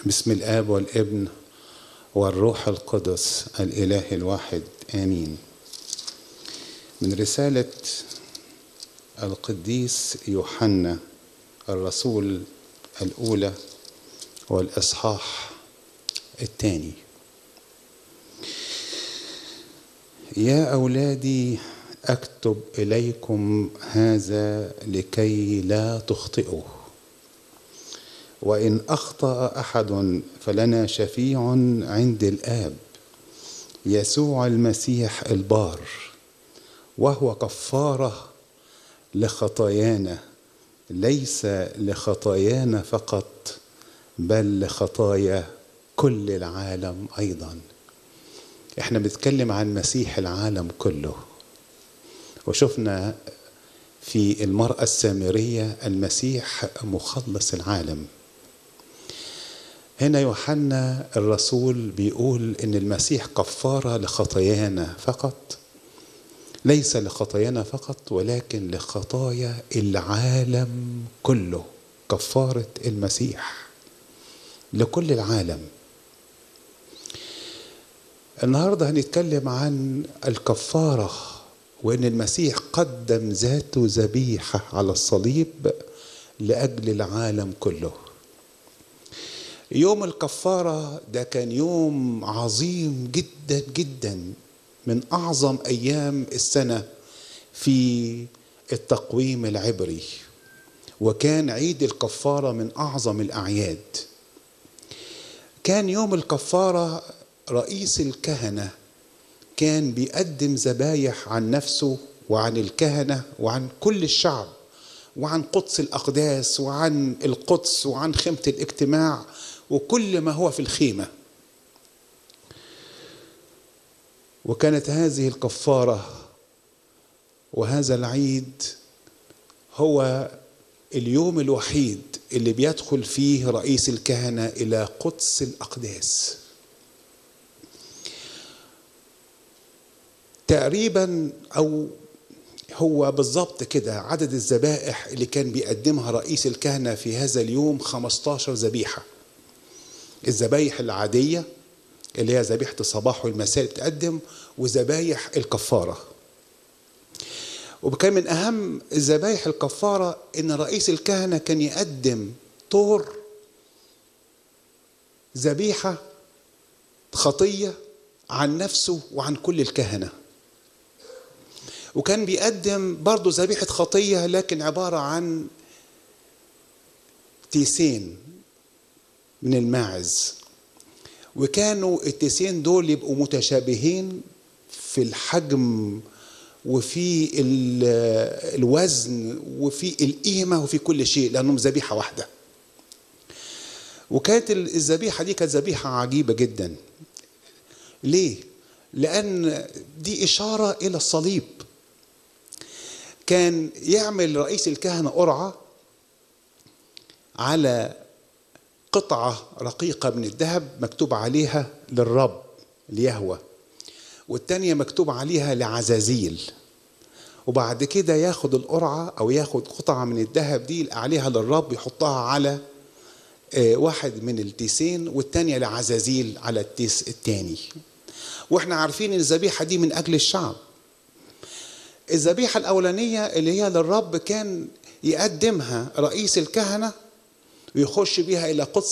بسم الآب والابن والروح القدس الإله الواحد آمين من رسالة القديس يوحنا الرسول الأولى والإصحاح الثاني يا أولادي أكتب إليكم هذا لكي لا تخطئوا وإن أخطأ أحد فلنا شفيع عند الآب يسوع المسيح البار وهو كفارة لخطايانا ليس لخطايانا فقط بل لخطايا كل العالم أيضا احنا بنتكلم عن مسيح العالم كله وشفنا في المرأة السامرية المسيح مخلص العالم هنا يوحنا الرسول بيقول ان المسيح كفاره لخطايانا فقط ليس لخطايانا فقط ولكن لخطايا العالم كله كفاره المسيح لكل العالم النهارده هنتكلم عن الكفاره وان المسيح قدم ذاته ذبيحه على الصليب لاجل العالم كله يوم الكفاره ده كان يوم عظيم جدا جدا من اعظم ايام السنه في التقويم العبري وكان عيد الكفاره من اعظم الاعياد كان يوم الكفاره رئيس الكهنه كان بيقدم ذبايح عن نفسه وعن الكهنه وعن كل الشعب وعن قدس الاقداس وعن القدس وعن خيمه الاجتماع وكل ما هو في الخيمه وكانت هذه الكفاره وهذا العيد هو اليوم الوحيد اللي بيدخل فيه رئيس الكهنه الى قدس الاقداس تقريبا او هو بالظبط كده عدد الذبائح اللي كان بيقدمها رئيس الكهنه في هذا اليوم 15 ذبيحه الذبايح العاديه اللي هي ذبيحه الصباح والمساء بتقدم وذبايح الكفاره وكان من اهم ذبايح الكفاره ان رئيس الكهنه كان يقدم طور ذبيحه خطيه عن نفسه وعن كل الكهنه وكان بيقدم برضه ذبيحة خطية لكن عبارة عن تيسين من الماعز وكانوا التيسين دول يبقوا متشابهين في الحجم وفي الوزن وفي القيمة وفي كل شيء لأنهم ذبيحة واحدة وكانت الذبيحة دي كانت ذبيحة عجيبة جدا ليه؟ لأن دي إشارة إلى الصليب كان يعمل رئيس الكهنة قرعة على قطعة رقيقة من الذهب مكتوب عليها للرب ليهوى والتانية مكتوب عليها لعزازيل وبعد كده ياخد القرعة أو ياخد قطعة من الذهب دي عليها للرب يحطها على واحد من التيسين والتانية لعزازيل على التيس التاني واحنا عارفين ان الذبيحة دي من أجل الشعب الذبيحة الأولانية اللي هي للرب كان يقدمها رئيس الكهنة ويخش بيها إلى قدس